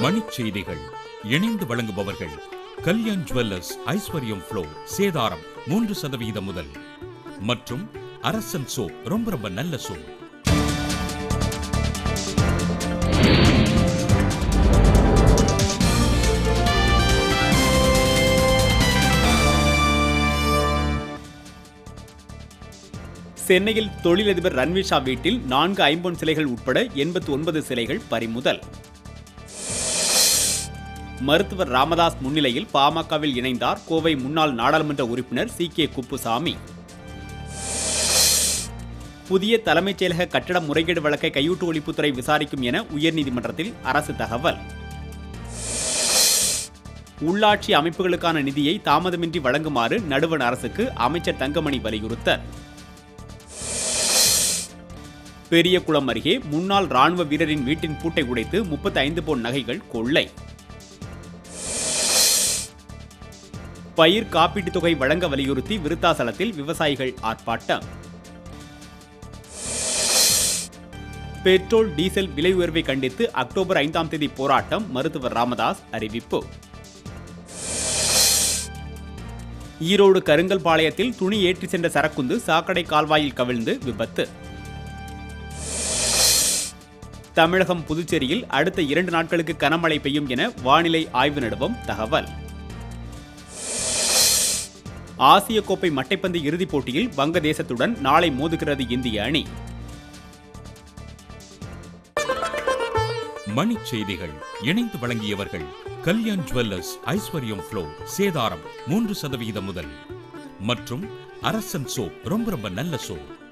மணிச் செய்திகள் இணைந்து வழங்குபவர்கள் கல்யாண் ஜுவல்லர்ஸ் ஐஸ்வர்யம் ஃப்ளோ சேதாரம் மூன்று சதவிகிதம் முதல் மற்றும் அரசன் சோப் ரொம்ப ரொம்ப நல்ல சோப் சென்னையில் தொழிலதிபர் ரன்வீர் ஷா வீட்டில் நான்கு ஐம்பொன் சிலைகள் உட்பட எண்பத்தி ஒன்பது சிலைகள் பறிமுதல் மருத்துவர் ராமதாஸ் முன்னிலையில் பாமகவில் இணைந்தார் கோவை முன்னாள் நாடாளுமன்ற உறுப்பினர் சி கே குப்புசாமி புதிய தலைமைச் செயலக கட்டட முறைகேடு வழக்கை கையூட்டு ஒழிப்புத்துறை விசாரிக்கும் என உயர்நீதிமன்றத்தில் அரசு தகவல் உள்ளாட்சி அமைப்புகளுக்கான நிதியை தாமதமின்றி வழங்குமாறு நடுவண் அரசுக்கு அமைச்சர் தங்கமணி வலியுறுத்தல் பெரியகுளம் அருகே முன்னாள் ராணுவ வீரரின் வீட்டின் பூட்டை உடைத்து முப்பத்தி ஐந்து பவுன் நகைகள் கொள்ளை பயிர் காப்பீட்டுத் தொகை வழங்க வலியுறுத்தி விருத்தாசலத்தில் விவசாயிகள் ஆர்ப்பாட்டம் பெட்ரோல் டீசல் விலை உயர்வை கண்டித்து அக்டோபர் ஐந்தாம் தேதி போராட்டம் மருத்துவர் ராமதாஸ் அறிவிப்பு ஈரோடு கருங்கல்பாளையத்தில் துணி ஏற்றி சென்ற சரக்குந்து சாக்கடை கால்வாயில் கவிழ்ந்து விபத்து தமிழகம் புதுச்சேரியில் அடுத்த இரண்டு நாட்களுக்கு கனமழை பெய்யும் என வானிலை ஆய்வு நிறுவனம் தகவல் ஆசிய கோப்பை மட்டைப்பந்து இறுதிப் போட்டியில் வங்கதேசத்துடன் நாளை மோதுகிறது இந்திய அணி மணிச் செய்திகள் இணைந்து வழங்கியவர்கள் கல்யாண் ஜுவல்லர்ஸ் ஐஸ்வர்யம் ஃப்ளோ சேதாரம் மூன்று சதவிகிதம் முதல் மற்றும் அரசன் சோப் ரொம்ப ரொம்ப நல்ல சோப்